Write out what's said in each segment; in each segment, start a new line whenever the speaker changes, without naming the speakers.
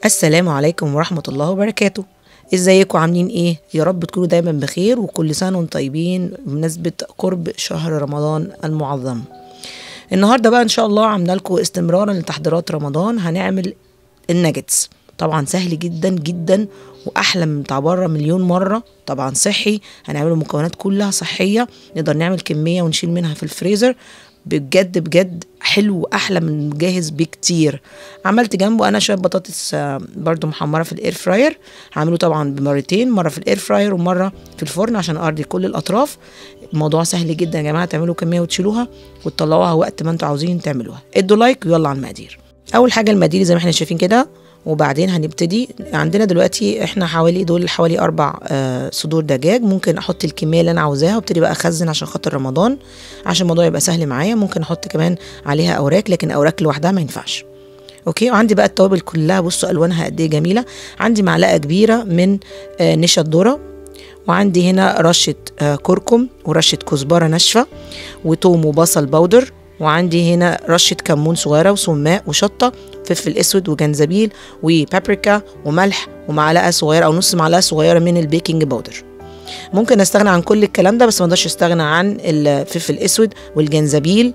السلام عليكم ورحمة الله وبركاته ازيكم عاملين ايه يا رب تكونوا دايما بخير وكل سنة وانتم طيبين بمناسبة قرب شهر رمضان المعظم النهاردة بقى ان شاء الله عامله لكم استمرارا لتحضيرات رمضان هنعمل الناجتس طبعا سهل جدا جدا واحلى من بتاع بره مليون مره طبعا صحي هنعمله مكونات كلها صحيه نقدر نعمل كميه ونشيل منها في الفريزر بجد بجد حلو واحلى من جاهز بكتير عملت جنبه انا شويه بطاطس آه، برضو محمره في الاير فراير هعمله طبعا بمرتين مره في الاير فراير ومره في الفرن عشان ارضي كل الاطراف الموضوع سهل جدا يا جماعه تعملوا كميه وتشيلوها وتطلعوها وقت ما انتوا عاوزين تعملوها ادوا لايك ويلا على المقادير اول حاجه المقادير زي ما احنا شايفين كده وبعدين هنبتدي عندنا دلوقتي احنا حوالي دول حوالي اربع آه، صدور دجاج ممكن احط الكميه اللي انا عاوزاها وابتدي بقى اخزن عشان خاطر رمضان عشان الموضوع يبقى سهل معايا ممكن احط كمان عليها اوراق لكن اوراق لوحدها ما ينفعش اوكي وعندي بقى التوابل كلها بصوا الوانها قد ايه جميله عندي معلقه كبيره من آه، نشا الذره وعندي هنا رشه آه، كركم ورشه كزبره ناشفه وتوم وبصل بودر وعندي هنا رشة كمون صغيرة وسماق وشطة فلفل اسود وجنزبيل وبابريكا وملح ومعلقة صغيرة او نص معلقة صغيرة من البيكنج باودر ممكن استغنى عن كل الكلام ده بس ما اقدرش استغنى عن الفلفل الاسود والجنزبيل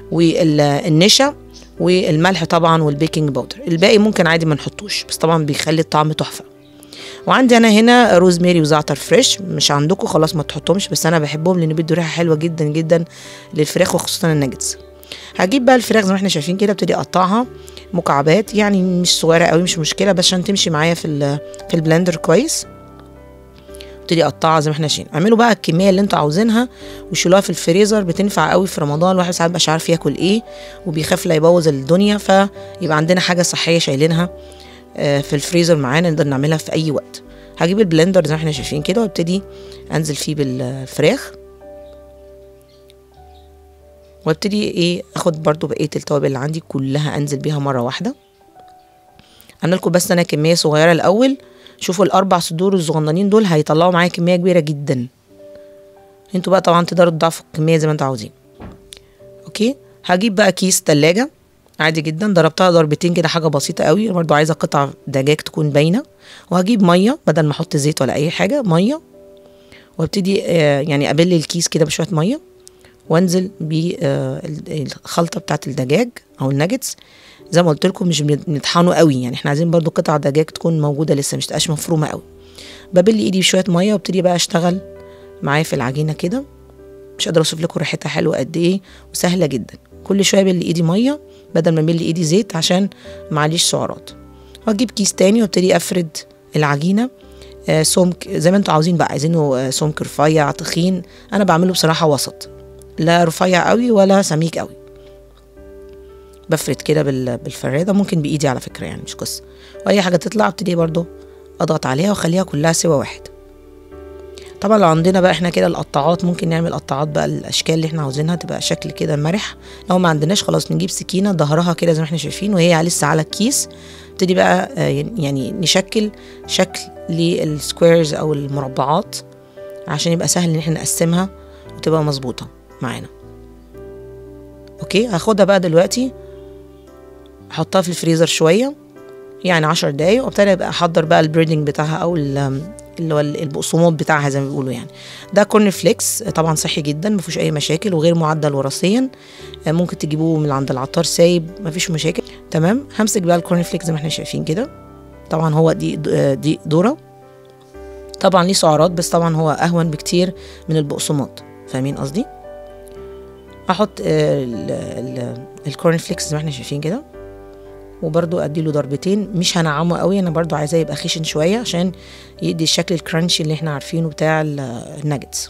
والنشا والملح طبعا والبيكنج باودر الباقي ممكن عادي ما نحطوش بس طبعا بيخلي الطعم تحفه وعندي انا هنا روزماري وزعتر فريش مش عندكم خلاص ما تحطهمش بس انا بحبهم لان بيدوا ريحه حلوه جدا جدا للفراخ وخصوصا الناجتس هجيب بقى الفراخ زي ما احنا شايفين كده ابتدي اقطعها مكعبات يعني مش صغيره قوي مش مشكله بس عشان تمشي معايا في ال- في البلندر كويس ابتدي اقطعها زي ما احنا شايفين اعملوا بقى الكميه اللي انتوا عاوزينها وشيلوها في الفريزر بتنفع قوي في رمضان الواحد ساعات مش عارف ياكل ايه وبيخاف لا يبوظ الدنيا فيبقى عندنا حاجه صحيه شايلينها آه، في الفريزر معانا نقدر نعملها في اي وقت هجيب البلندر زي ما احنا شايفين كده وابتدي انزل فيه بالفراخ وابتدي ايه اخد برضو بقيه التوابل اللي عندي كلها انزل بيها مره واحده عامله لكم بس انا كميه صغيره الاول شوفوا الاربع صدور الصغننين دول هيطلعوا معايا كميه كبيره جدا انتوا بقى طبعا تقدروا تضاعفوا الكميه زي ما انتوا عاوزين اوكي هجيب بقى كيس تلاجة عادي جدا ضربتها ضربتين كده حاجه بسيطه قوي أنا برضو عايزه قطع دجاج تكون باينه وهجيب ميه بدل ما احط زيت ولا اي حاجه ميه وابتدي آه، يعني ابل الكيس كده بشويه ميه وانزل بالخلطه بتاعت الدجاج او الناجتس زي ما قلت لكم مش بنطحنه قوي يعني احنا عايزين برضو قطع دجاج تكون موجوده لسه مش تبقاش مفرومه قوي ببل ايدي بشويه ميه وابتدي بقى اشتغل معايا في العجينه كده مش قادره اوصف لكم ريحتها حلوه قد ايه وسهله جدا كل شويه بل ايدي ميه بدل ما بل ايدي زيت عشان معليش سعرات واجيب كيس تاني وابتدي افرد العجينه آه، سمك زي ما انتوا عاوزين بقى عايزينه آه، سمك رفيع تخين انا بعمله بصراحه وسط لا رفيع قوي ولا سميك قوي بفرد كده بال- بالفراده ممكن بايدي على فكره يعني مش قصه واي حاجه تطلع ابتدي برضو اضغط عليها واخليها كلها سوا واحد طبعا لو عندنا بقى احنا كده القطاعات ممكن نعمل قطاعات بقى الاشكال اللي احنا عاوزينها تبقى شكل كده مرح لو ما عندناش خلاص نجيب سكينه ظهرها كده زي ما احنا شايفين وهي لسه على الكيس نبتدي بقى آه، يعني نشكل شكل للسكويرز او المربعات عشان يبقى سهل ان احنا نقسمها وتبقى مظبوطه معانا اوكي هاخدها بقى دلوقتي احطها في الفريزر شويه يعني عشر دقايق وابتدي ابقى احضر بقى البريدنج بتاعها او ال- اللي هو البقسماط بتاعها زي ما بيقولوا يعني ده كورن فليكس طبعا صحي جدا ما فيهوش اي مشاكل وغير معدل وراثيا آه، ممكن تجيبوه من عند العطار سايب ما فيش مشاكل تمام همسك بقى الكورن فليكس زي ما احنا شايفين كده طبعا هو دي آه، دي ذره طبعا ليه سعرات بس طبعا هو اهون بكتير من البقسماط فاهمين قصدي احط آه، ال- ال- الكورن فليكس زي ما احنا شايفين كده وبرضو اديله ضربتين مش هنعمه قوي انا برضو عايزاه يبقى خشن شويه عشان يدي الشكل الكرانشي اللي احنا عارفينه بتاع ال- الناجتس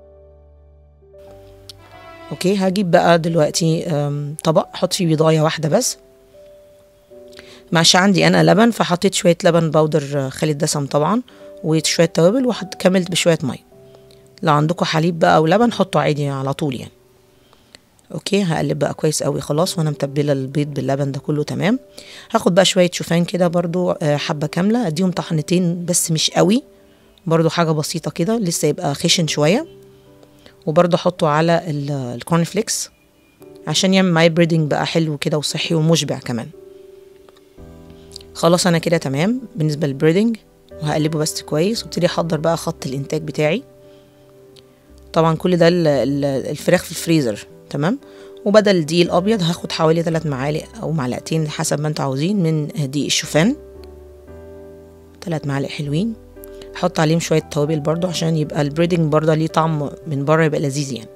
اوكي هجيب بقى دلوقتي أم، طبق احط فيه بيضايه واحده بس مش عندي انا لبن فحطيت شويه لبن بودر آه، خالي الدسم طبعا وشويه توابل وحط كملت بشويه ميه لو عندكم حليب بقى او لبن حطوا عادي على طول يعني اوكي هقلب بقى كويس قوي خلاص وانا متبله البيض باللبن ده كله تمام هاخد بقى شويه شوفان كده برضو آه، حبه كامله اديهم طحنتين بس مش قوي برضو حاجه بسيطه كده لسه يبقى خشن شويه وبرضو احطه على ال- الكورن فليكس عشان يعمل معايا بريدنج بقى حلو كده وصحي ومشبع كمان خلاص انا كده تمام بالنسبه للبريدنج وهقلبه بس كويس وابتدي احضر بقى خط الانتاج بتاعي طبعا كل ده ال- ال- الفراخ في الفريزر تمام وبدل الدقيق الابيض هاخد حوالي 3 معالق او معلقتين حسب ما انتوا عاوزين من دقيق الشوفان 3 معالق حلوين احط عليهم شويه توابل برضو عشان يبقى البريدنج برضه ليه طعم من بره يبقى لذيذ يعني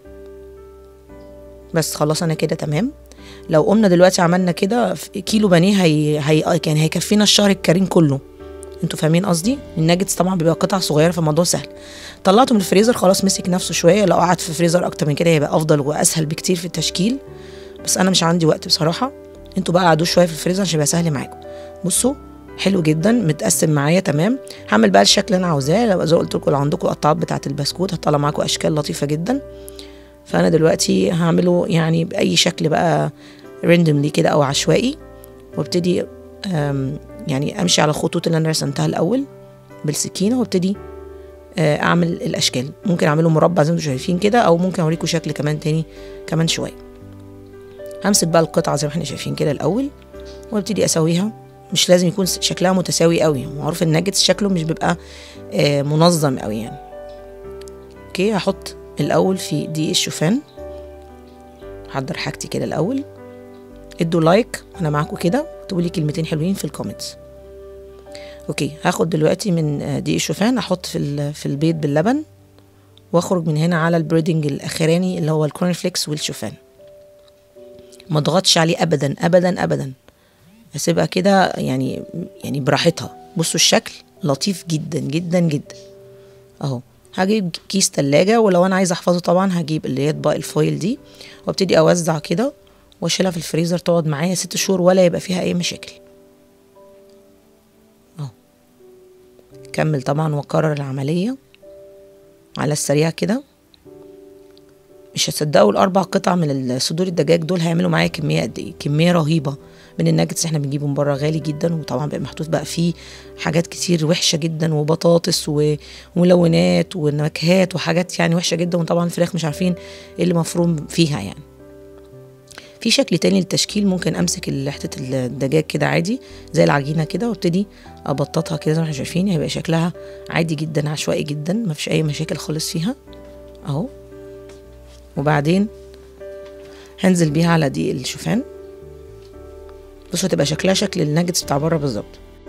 بس خلاص انا كده تمام لو قمنا دلوقتي عملنا كده ف- كيلو بانيه هي... هي... يعني هيكفينا الشهر الكريم كله انتوا فاهمين قصدي الناجتس طبعا بيبقى قطع صغيره فالموضوع سهل طلعته من الفريزر خلاص مسك نفسه شويه لو قعد في الفريزر اكتر من كده هيبقى افضل واسهل بكتير في التشكيل بس انا مش عندي وقت بصراحه انتوا بقى قعدوه شويه في الفريزر عشان يبقى سهل معاكم بصوا حلو جدا متقسم معايا تمام هعمل بقى الشكل اللي انا عاوزاه لو زي ما قلت لكم لو عندكم قطعات بتاعه البسكوت هتطلع معاكم اشكال لطيفه جدا فانا دلوقتي هعمله يعني باي شكل بقى راندوملي كده او عشوائي وابتدي أم، يعني امشي على الخطوط اللي انا رسمتها الاول بالسكينه وابتدي آه، اعمل الاشكال ممكن اعمله مربع زي ما انتم شايفين كده او ممكن اوريكم شكل كمان تاني كمان شويه همسك بقى القطعه زي ما احنا شايفين كده الاول وابتدي اسويها مش لازم يكون شكلها متساوي قوي معروف الناجتس شكله مش بيبقى آه، منظم قوي يعني اوكي هحط الاول في دقيق الشوفان هحضر حاجتي كده الاول ادوا لايك انا معاكم كده اكتبوا لي كلمتين حلوين في الكومنتس اوكي هاخد دلوقتي من آه، دقيق الشوفان احط في ال- في البيض باللبن واخرج من هنا على البريدنج الاخراني اللي هو الكورن فليكس والشوفان ما اضغطش عليه ابدا ابدا ابدا اسيبها كده يعني يعني براحتها بصوا الشكل لطيف جدا جدا جدا اهو هجيب كيس تلاجة ولو انا عايزه احفظه طبعا هجيب اللي هي اطباق الفويل دي وابتدي اوزع كده واشيلها في الفريزر تقعد معايا ست شهور ولا يبقى فيها اي مشاكل اهو كمل طبعا واكرر العمليه على السريع كده مش هتصدقوا الاربع قطع من صدور الدجاج دول هيعملوا معايا كميه قد ايه كميه رهيبه من الناجتس احنا بنجيبه من بره غالي جدا وطبعا بيبقى محطوط بقى فيه حاجات كتير وحشه جدا وبطاطس و- وملونات ونكهات وحاجات يعني وحشه جدا وطبعا الفراخ مش عارفين ايه اللي مفروم فيها يعني في شكل تاني للتشكيل ممكن امسك ال- حته الدجاج كده عادي زي العجينه كده وابتدي ابططها كده زي ما احنا شايفين هيبقى شكلها عادي جدا عشوائي جدا مفيش اي مشاكل خالص فيها اهو وبعدين هنزل بيها على دقيق الشوفان بصوا هتبقى شكلها شكل الناجتس بتاع بره بالظبط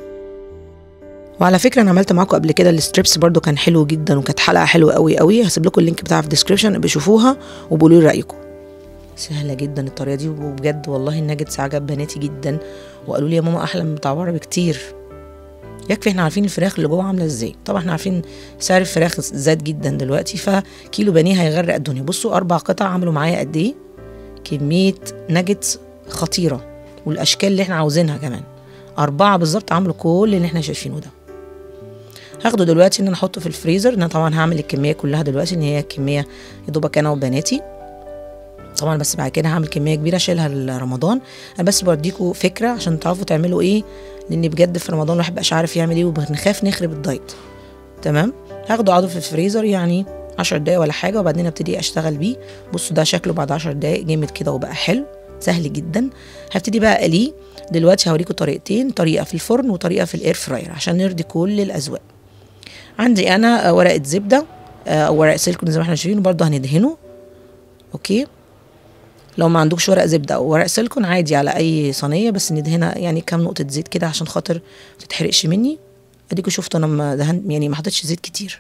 وعلى فكره انا عملت معاكم قبل كده الستريبس برضو كان حلو جدا وكانت حلقه حلوه قوي قوي هسيب لكم اللينك بتاعها في الديسكربشن بشوفوها وقولوا لي رايكم سهله جدا الطريقه دي وبجد والله الناجتس عجب بناتي جدا وقالوا لي يا ماما احلى من بتاع بره بكتير يكفي احنا عارفين الفراخ اللي جوه عامله ازاي طبعا احنا عارفين سعر الفراخ زاد جدا دلوقتي فكيلو بانيه هيغرق الدنيا بصوا اربع قطع عملوا معايا قد ايه كميه ناجتس خطيره والاشكال اللي احنا عاوزينها كمان اربعه بالظبط عملوا كل اللي احنا شايفينه ده هاخده دلوقتي ان انا احطه في الفريزر انا طبعا هعمل الكميه كلها دلوقتي ان هي كميه يا دوبك انا وبناتي طبعا بس بعد كده هعمل كميه كبيره اشيلها لرمضان انا بس بديكوا فكره عشان تعرفوا تعملوا ايه لان بجد في رمضان الواحد مبقاش عارف يعمل ايه وبنخاف نخرب الدايت تمام هاخده اقعده في الفريزر يعني عشر دقايق ولا حاجه وبعدين ابتدي اشتغل بيه بصوا ده شكله بعد عشر دقايق جامد كده وبقى حلو سهل جدا هبتدي بقى اقليه دلوقتي هوريكم طريقتين طريقه في الفرن وطريقه في الاير فراير عشان نرضي كل الاذواق عندي انا ورقه زبده او ورق سيليكون زي ما احنا شايفين برضه هندهنه اوكي لو ما عندكش ورق زبده او ورق سيليكون عادي على اي صينيه بس ندهنها يعني كام نقطه زيت كده عشان خاطر ما تتحرقش مني اديكوا شفتوا انا ما دهنت يعني ما حطيتش زيت كتير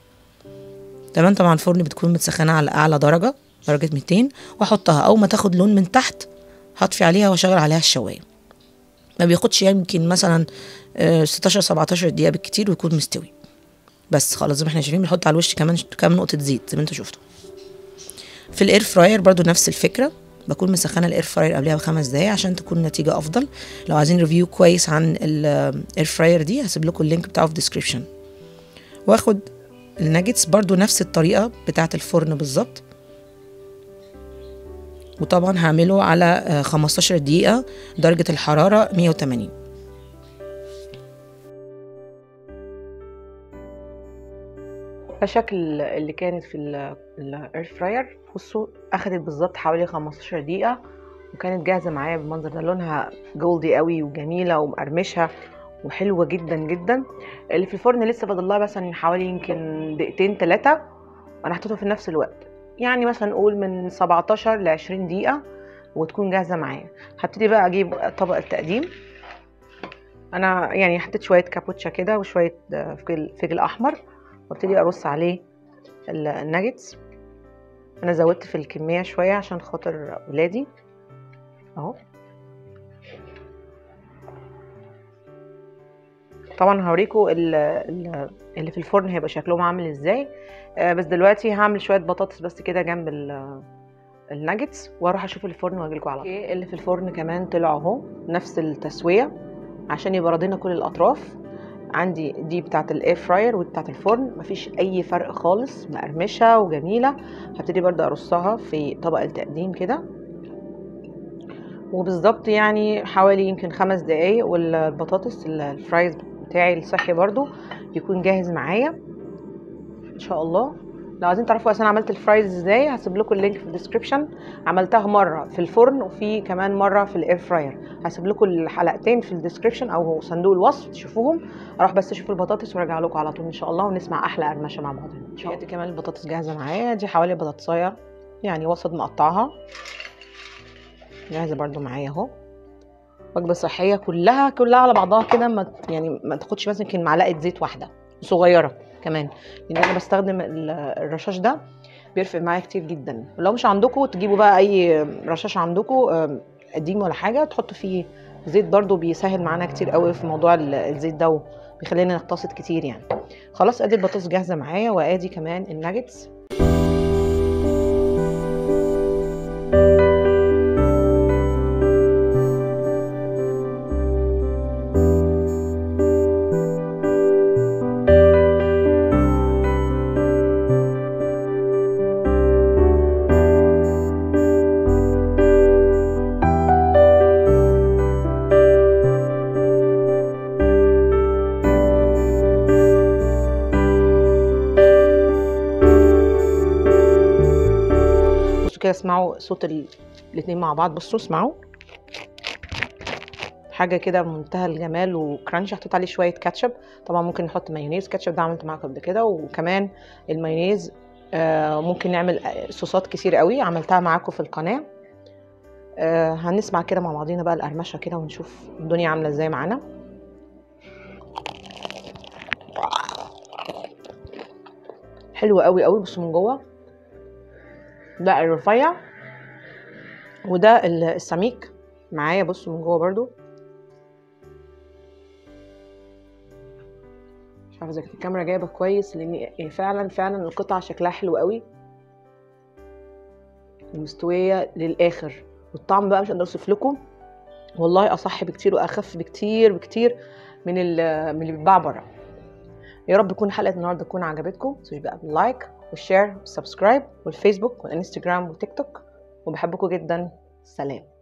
تمام طبعا الفرن بتكون متسخنه على اعلى درجه درجه 200 واحطها اول ما تاخد لون من تحت هطفي عليها واشغل عليها الشوايه ما بياخدش يمكن مثلا آه، 16 17 دقيقه بالكتير ويكون مستوي بس خلاص زي ما احنا شايفين بنحط على الوش كمان كام نقطه زيت زي ما انتوا شفتوا في الاير فراير برضو نفس الفكره بكون مسخنه الاير فراير قبلها بخمس دقايق عشان تكون النتيجه افضل لو عايزين ريفيو كويس عن الاير فراير دي هسيب لكم اللينك بتاعه في الديسكريبشن واخد الناجتس برضو نفس الطريقه بتاعه الفرن بالظبط وطبعا هعمله على آه، 15 دقيقه درجه الحراره 180 ده شكل اللي كانت في الاير فراير بصوا اخدت بالظبط حوالي 15 دقيقه وكانت جاهزه معايا بالمنظر ده لونها جولدي قوي وجميله ومقرمشه وحلوه جدا جدا اللي في الفرن لسه فاضل لها مثلا حوالي يمكن دقيقتين ثلاثه انا حطيتها في نفس الوقت يعني مثلا نقول من 17 ل 20 دقيقه وتكون جاهزه معايا هبتدي بقى اجيب طبق التقديم انا يعني حطيت شويه كابوتشا كده وشويه فجل, فجل احمر وابتدي ارص عليه الناجتس انا زودت في الكميه شويه عشان خاطر ولادي اهو طبعا هوريكم اللي في الفرن هيبقى شكلهم عامل ازاي آه بس دلوقتي هعمل شويه بطاطس بس كده جنب الناجتس واروح اشوف الفرن واجيلكم على طول اللي في الفرن كمان طلعوا اهو نفس التسويه عشان يبقى راضينا كل الاطراف عندي دي بتاعه الاير فراير ودي بتاعه الفرن مفيش اي فرق خالص مقرمشه وجميله هبتدي برده ارصها في طبق التقديم كده وبالظبط يعني حوالي يمكن خمس دقايق والبطاطس الفرايز بتاعي الصحي برضو يكون جاهز معايا ان شاء الله لو عايزين تعرفوا اصلا عملت الفرايز ازاي هسيب لكم اللينك في الديسكربشن عملتها مره في الفرن وفي كمان مره في الاير فراير هسيب لكم الحلقتين في الديسكربشن او صندوق الوصف تشوفوهم اروح بس اشوف البطاطس وارجع لكم على طول ان شاء الله ونسمع احلى قرمشه مع بعضنا ان شاء الله دي كمان البطاطس جاهزه معايا دي حوالي بطاطسايه يعني وسط مقطعها جاهزه برده معايا اهو وجبه صحيه كلها كلها على بعضها كده ما يعني ما تاخدش مثلا يمكن معلقه زيت واحده صغيره كمان لان انا بستخدم الرشاش ده بيرفق معايا كتير جدا لو مش عندكم تجيبوا بقى اي رشاش عندكم قديم ولا حاجه تحطوا فيه زيت برضو بيسهل معانا كتير قوي في موضوع الزيت ده وبيخلينا نقتصد كتير يعني خلاص ادي البطاطس جاهزه معايا وادي كمان الناجتس كده اسمعوا صوت الاتنين مع بعض بصوا اسمعوا حاجه كده منتهى الجمال وكرانش حطيت عليه شويه كاتشب طبعا ممكن نحط مايونيز كاتشب ده عملت معاكم قبل كده وكمان المايونيز آه ممكن نعمل صوصات كتير قوي عملتها معاكم في القناه آه هنسمع كده مع بعضينا بقى القرمشه كده ونشوف الدنيا عامله ازاي معانا حلو قوي قوي بصوا من جوه ده الرفيع وده السميك معايا بصوا من جوه برضو مش عارفه اذا كانت الكاميرا جايبه كويس لان فعلا فعلا القطعه شكلها حلو قوي ومستويه للاخر والطعم بقى مش قادره اوصف لكم والله اصح بكتير واخف بكتير بكتير من من اللي بيتباع بره يا رب تكون حلقه النهارده تكون عجبتكم متنسوش بقى باللايك والشير والسبسكرايب والفيسبوك والانستجرام والتيك توك وبحبكم جدا سلام